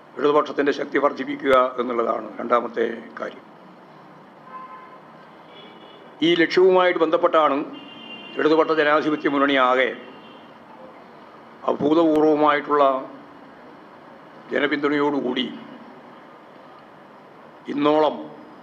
ഇടതുപക്ഷത്തിൻ്റെ ശക്തി വർദ്ധിപ്പിക്കുക എന്നുള്ളതാണ് രണ്ടാമത്തെ കാര്യം ഈ ലക്ഷ്യവുമായിട്ട് ബന്ധപ്പെട്ടാണ് ഇടതുപക്ഷ ജനാധിപത്യ മുന്നണി ആകെ അഭൂതപൂർവമായിട്ടുള്ള ജനപിന്തുണയോടുകൂടി ഇന്നോളം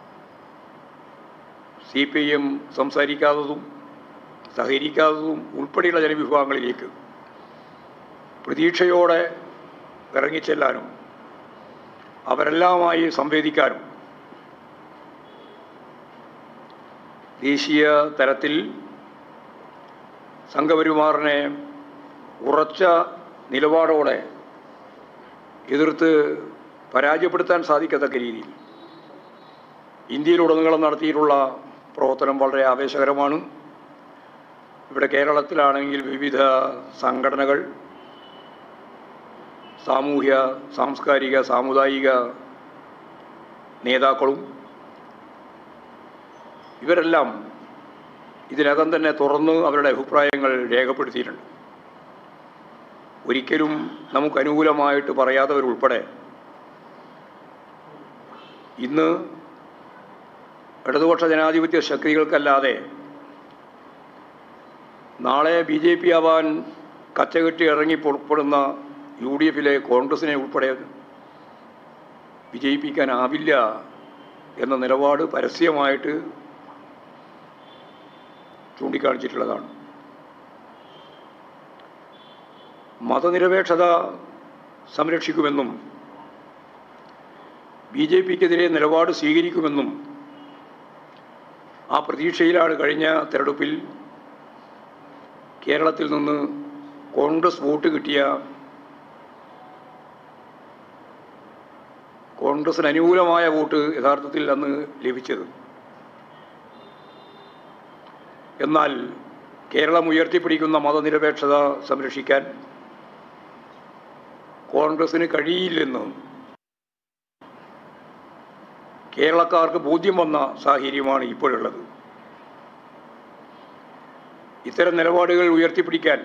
സി പി ഐ എം സംസാരിക്കാത്തതും സഹകരിക്കാത്തതും ഉൾപ്പെടെയുള്ള ജനവിഭാഗങ്ങളിലേക്ക് പ്രതീക്ഷയോടെ ഇറങ്ങിച്ചെല്ലാനും അവരെല്ലാമായി സംവേദിക്കാനും ദേശീയ തലത്തിൽ സംഘപരിവാറിനെ ഉറച്ച നിലപാടോടെ എതിർത്ത് പരാജയപ്പെടുത്താൻ സാധിക്കത്തക്ക രീതിയിൽ ഇന്ത്യയിലുടനീളം നടത്തിയിട്ടുള്ള പ്രവർത്തനം വളരെ ആവേശകരമാണ് ഇവിടെ കേരളത്തിലാണെങ്കിൽ വിവിധ സംഘടനകൾ സാമൂഹ്യ സാംസ്കാരിക സാമുദായിക നേതാക്കളും ഇവരെല്ലാം ഇതിനകം തന്നെ തുറന്ന് അവരുടെ അഭിപ്രായങ്ങൾ രേഖപ്പെടുത്തിയിട്ടുണ്ട് ഒരിക്കലും നമുക്ക് അനുകൂലമായിട്ട് പറയാത്തവരുൾപ്പെടെ ഇന്ന് ഇടതുപക്ഷ ജനാധിപത്യ ശക്തികൾക്കല്ലാതെ നാളെ ബി ജെ പി ആവാൻ കച്ചകെട്ടി ഇറങ്ങി പുറപ്പെടുന്ന യു ഡി എഫിലെ കോൺഗ്രസിനെ ഉൾപ്പെടെ വിജയിപ്പിക്കാനാവില്ല എന്ന നിലപാട് പരസ്യമായിട്ട് ചൂണ്ടിക്കാണിച്ചിട്ടുള്ളതാണ് മതനിരപേക്ഷത സംരക്ഷിക്കുമെന്നും ബി ജെ പിക്കെതിരെ നിലപാട് സ്വീകരിക്കുമെന്നും ആ പ്രതീക്ഷയിലാണ് കഴിഞ്ഞ തെരഞ്ഞെടുപ്പിൽ കേരളത്തിൽ നിന്ന് കോൺഗ്രസ് വോട്ട് കിട്ടിയ കോൺഗ്രസിന് അനുകൂലമായ വോട്ട് യഥാർത്ഥത്തിൽ അന്ന് ലഭിച്ചത് എന്നാൽ കേരളം ഉയർത്തിപ്പിടിക്കുന്ന മതനിരപേക്ഷത സംരക്ഷിക്കാൻ കോൺഗ്രസിന് കഴിയില്ലെന്ന് കേരളക്കാർക്ക് ബോധ്യം വന്ന സാഹചര്യമാണ് ഇപ്പോഴുള്ളത് ഇത്തരം നിലപാടുകൾ ഉയർത്തിപ്പിടിക്കാൻ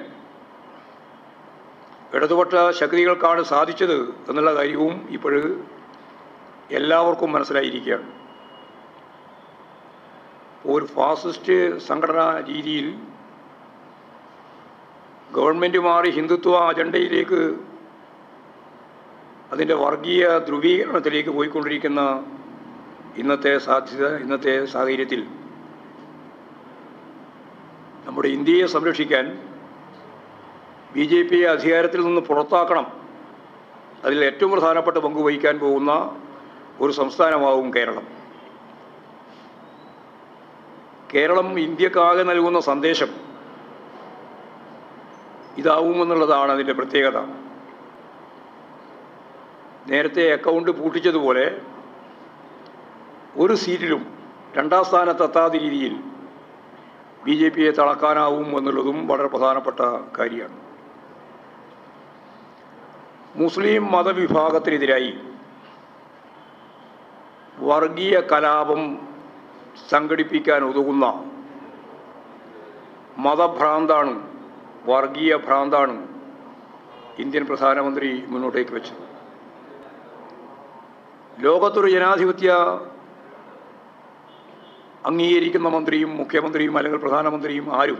ഇടതുപക്ഷ ശക്തികൾക്കാണ് സാധിച്ചത് എന്നുള്ള കാര്യവും ഇപ്പോൾ എല്ലാവർക്കും മനസ്സിലായിരിക്കുകയാണ് ഒരു ഫാസിസ്റ്റ് സംഘടനാ രീതിയിൽ ഗവൺമെൻറ് മാറി ഹിന്ദുത്വ അജണ്ടയിലേക്ക് അതിൻ്റെ വർഗീയ ധ്രുവീകരണത്തിലേക്ക് പോയിക്കൊണ്ടിരിക്കുന്ന ഇന്നത്തെ സാധ്യത ഇന്നത്തെ സാഹചര്യത്തിൽ നമ്മുടെ ഇന്ത്യയെ സംരക്ഷിക്കാൻ ബി ജെ പിയെ അധികാരത്തിൽ നിന്ന് പുറത്താക്കണം അതിൽ ഏറ്റവും പ്രധാനപ്പെട്ട പങ്ക് വഹിക്കാൻ പോകുന്ന ഒരു സംസ്ഥാനമാവും കേരളം കേരളം ഇന്ത്യക്കാകെ നൽകുന്ന സന്ദേശം ഇതാവുമെന്നുള്ളതാണ് അതിൻ്റെ പ്രത്യേകത നേരത്തെ അക്കൗണ്ട് പൂട്ടിച്ചതുപോലെ ഒരു സീറ്റിലും രണ്ടാം സ്ഥാനത്തെത്താത്ത രീതിയിൽ ബി ജെ പിയെ തളക്കാനാവും എന്നുള്ളതും വളരെ പ്രധാനപ്പെട്ട കാര്യമാണ് മുസ്ലിം മതവിഭാഗത്തിനെതിരായി വർഗീയ കലാപം സംഘടിപ്പിക്കാൻ ഉതകുന്ന മതഭ്രാന്താണ് വർഗീയ ഭ്രാന്താണ് ഇന്ത്യൻ പ്രധാനമന്ത്രി മുന്നോട്ടേക്ക് വെച്ചത് ലോകത്തൊരു ജനാധിപത്യ അംഗീകരിക്കുന്ന മന്ത്രിയും മുഖ്യമന്ത്രിയും അല്ലെങ്കിൽ പ്രധാനമന്ത്രിയും ആരും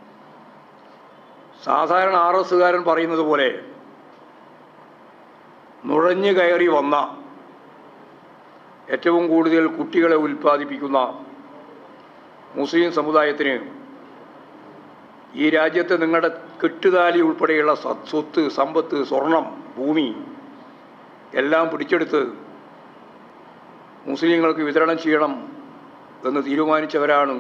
സാധാരണ ആർ എസുകാരൻ പറയുന്നത് പോലെ നുഴഞ്ഞു കയറി വന്ന ഏറ്റവും കൂടുതൽ കുട്ടികളെ ഉൽപ്പാദിപ്പിക്കുന്ന മുസ്ലിം സമുദായത്തിന് ഈ രാജ്യത്ത് നിങ്ങളുടെ കെട്ടുതാലി ഉൾപ്പെടെയുള്ള സ- സ്വത്ത് സമ്പത്ത് സ്വർണം ഭൂമി എല്ലാം പിടിച്ചെടുത്ത് മുസ്ലിങ്ങൾക്ക് വിതരണം ചെയ്യണം എന്ന് തീരുമാനിച്ചവരാണ്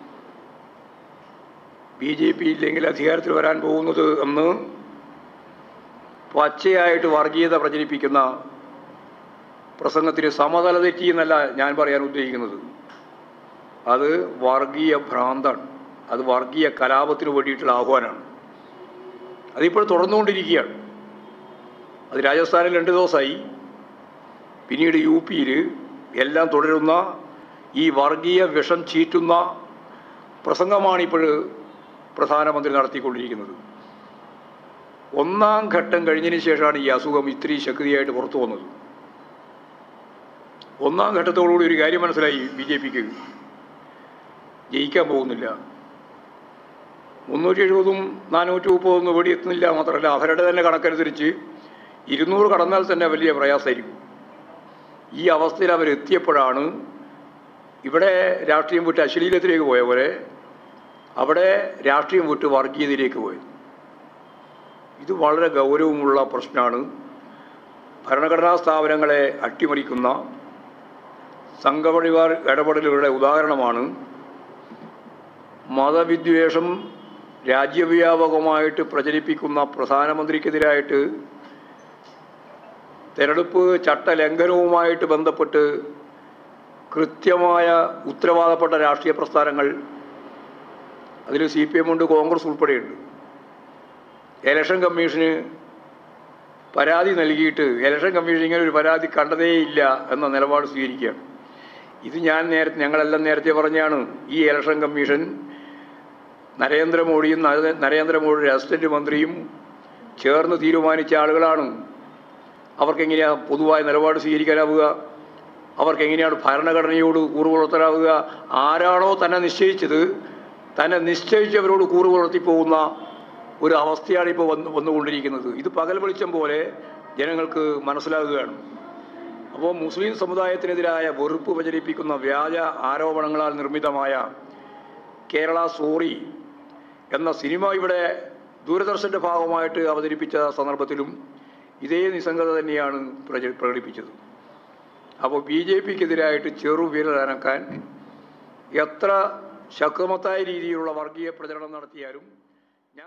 ബി ജെ പി ഇല്ലെങ്കിൽ അധികാരത്തിൽ വരാൻ പോകുന്നത് എന്ന് പച്ചയായിട്ട് വർഗീയത പ്രചരിപ്പിക്കുന്ന പ്രസംഗത്തിന് സമതല തെറ്റി എന്നല്ല ഞാൻ പറയാൻ ഉദ്ദേശിക്കുന്നത് അത് വർഗീയ ഭ്രാന്താണ് അത് വർഗീയ കലാപത്തിന് വേണ്ടിയിട്ടുള്ള ആഹ്വാനമാണ് അതിപ്പോൾ തുടർന്നുകൊണ്ടിരിക്കുകയാണ് അത് രാജസ്ഥാനിൽ രണ്ട് ദിവസമായി പിന്നീട് യു പിയിൽ എല്ലാം തുടരുന്ന ഈ വർഗീയ വിഷം ചീറ്റുന്ന പ്രസംഗമാണ് ഇപ്പോൾ പ്രധാനമന്ത്രി നടത്തിക്കൊണ്ടിരിക്കുന്നത് ഒന്നാം ഘട്ടം കഴിഞ്ഞതിന് ശേഷമാണ് ഈ അസുഖം ഇത്തിരി ശക്തിയായിട്ട് പുറത്തു വന്നത് ഒന്നാം ഘട്ടത്തോടുകൂടി ഒരു കാര്യം മനസ്സിലായി ബി ജെ പിക്ക് ജയിക്കാൻ പോകുന്നില്ല മുന്നൂറ്റി എഴുപതും നാനൂറ്റി മുപ്പതൊന്നും ഇവിടെ എത്തുന്നില്ല മാത്രമല്ല അവരുടെ തന്നെ കണക്കനുസരിച്ച് ഇരുന്നൂറ് കടന്നാൽ തന്നെ വലിയ പ്രയാസമായിരിക്കും ഈ അവസ്ഥയിൽ അവരെത്തിയപ്പോഴാണ് ഇവിടെ രാഷ്ട്രീയം വിട്ട് അശ്ലീലത്തിലേക്ക് പോയ പോലെ അവിടെ രാഷ്ട്രീയം വിട്ട് വർഗീയതയിലേക്ക് പോയത് ഇത് വളരെ ഗൗരവമുള്ള പ്രശ്നമാണ് ഭരണഘടനാ സ്ഥാപനങ്ങളെ അട്ടിമറിക്കുന്ന സംഘപരിവാർ ഇടപെടലുകളുടെ ഉദാഹരണമാണ് മതവിദ്വേഷം രാജ്യവ്യാപകമായിട്ട് പ്രചരിപ്പിക്കുന്ന പ്രധാനമന്ത്രിക്കെതിരായിട്ട് തെരഞ്ഞെടുപ്പ് ചട്ടലംഘനവുമായിട്ട് ബന്ധപ്പെട്ട് കൃത്യമായ ഉത്തരവാദപ്പെട്ട രാഷ്ട്രീയ പ്രസ്ഥാനങ്ങൾ അതിൽ സി പി എം ഉണ്ട് കോൺഗ്രസ് ഉൾപ്പെടെയുണ്ട് ഇലക്ഷൻ കമ്മീഷന് പരാതി നൽകിയിട്ട് ഇലക്ഷൻ കമ്മീഷൻ ഇങ്ങനെ ഒരു പരാതി കണ്ടതേയില്ല എന്ന നിലപാട് സ്വീകരിക്കുകയാണ് ഇത് ഞാൻ നേരത്തെ ഞങ്ങളെല്ലാം നേരത്തെ പറഞ്ഞാണ് ഈ ഇലക്ഷൻ കമ്മീഷൻ നരേന്ദ്രമോദിയും നര- നരേന്ദ്രമോദിയുടെ അസിസ്റ്റന്റ് മന്ത്രിയും ചേർന്ന് തീരുമാനിച്ച ആളുകളാണ് അവർക്ക് എങ്ങനെയാണ് പൊതുവായ നിലപാട് സ്വീകരിക്കാനാവുക അവർക്ക് എങ്ങനെയാണ് ഭരണഘടനയോട് കൂറ് പുലർത്താനാവുക ആരാണോ തന്നെ നിശ്ചയിച്ചത് തന്നെ നിശ്ചയിച്ചവരോട് കൂറ് പുലർത്തി പോകുന്ന ഒരു അവസ്ഥയാണ് ഇപ്പോൾ വന്ന് വന്നുകൊണ്ടിരിക്കുന്നത് ഇത് പകൽ വെളിച്ചം പോലെ ജനങ്ങൾക്ക് മനസ്സിലാകുകയാണ് അപ്പോൾ മുസ്ലിം സമുദായത്തിനെതിരായ വെറുപ്പ് പ്രചരിപ്പിക്കുന്ന വ്യാജ ആരോപണങ്ങളാൽ നിർമ്മിതമായ കേരള സോറി എന്ന സിനിമ ഇവിടെ ദൂരദർശൻ്റെ ഭാഗമായിട്ട് അവതരിപ്പിച്ച സന്ദർഭത്തിലും ഇതേ നിസ്സംഗത തന്നെയാണ് പ്രച- പ്രകടിപ്പിച്ചത് അപ്പോൾ ബി ജെ പിക്കെതിരായിട്ട് ചെറുവിരലനക്കാൻ എത്ര ശക്തമത്തായ രീതിയിലുള്ള വർഗീയ പ്രചരണം നടത്തിയാലും